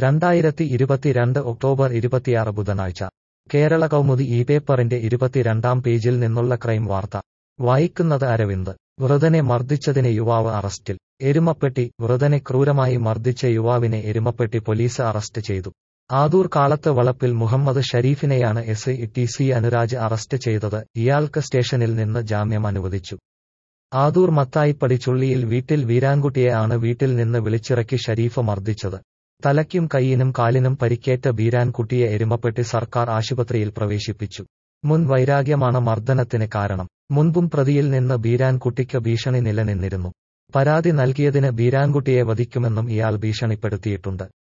രണ്ടായിരത്തി ഇരുപത്തിരണ്ട് ഒക്ടോബർ ഇരുപത്തിയാറ് ബുധനാഴ്ച കേരള കൗമുദി ഈ പേപ്പറിന്റെ ഇരുപത്തിരണ്ടാം പേജിൽ നിന്നുള്ള ക്രൈം വാർത്ത വായിക്കുന്നത് അരവിന്ദ് വൃതനെ മർദ്ദിച്ചതിന് യുവാവ് അറസ്റ്റിൽ എരുമപ്പെട്ടി വൃതനെ ക്രൂരമായി മർദ്ദിച്ച യുവാവിനെ എരുമപ്പെട്ടി പോലീസ് അറസ്റ്റ് ചെയ്തു ആദൂർ കാളത്ത് വളപ്പിൽ മുഹമ്മദ് ഷരീഫിനെയാണ് S I T C Anuraj arrest ചെയ്തത് ഇയാൾക്ക് സ്റ്റേഷനിൽ നിന്ന് ജാമ്യം അനുവദിച്ചു ആദൂർ മത്തായിപ്പടി ചുള്ളിയിൽ വീട്ടിൽ വീരാൻകുട്ടിയെ ആണ് വീട്ടിൽ നിന്ന് വിളിച്ചിറക്കി ഷരീഫ് മർദ്ദിച്ചത് തലയ്ക്കും കൈയിനും കാലിനും പരിക്കേറ്റ ബീരാൻകുട്ടിയെ എരുമപ്പെട്ടി സർക്കാർ ആശുപത്രിയിൽ പ്രവേശിപ്പിച്ചു മുൻ വൈരാഗ്യമാണ് മർദ്ദനത്തിന് കാരണം മുൻപും പ്രതിയിൽ നിന്ന് ബീരാൻകുട്ടിക്ക് ഭീഷണി നിലനിന്നിരുന്നു പരാതി നൽകിയതിന് ബീരാൻകുട്ടിയെ വധിക്കുമെന്നും ഇയാൾ ഭീഷണിപ്പെടുത്തിയിട്ടുണ്ട്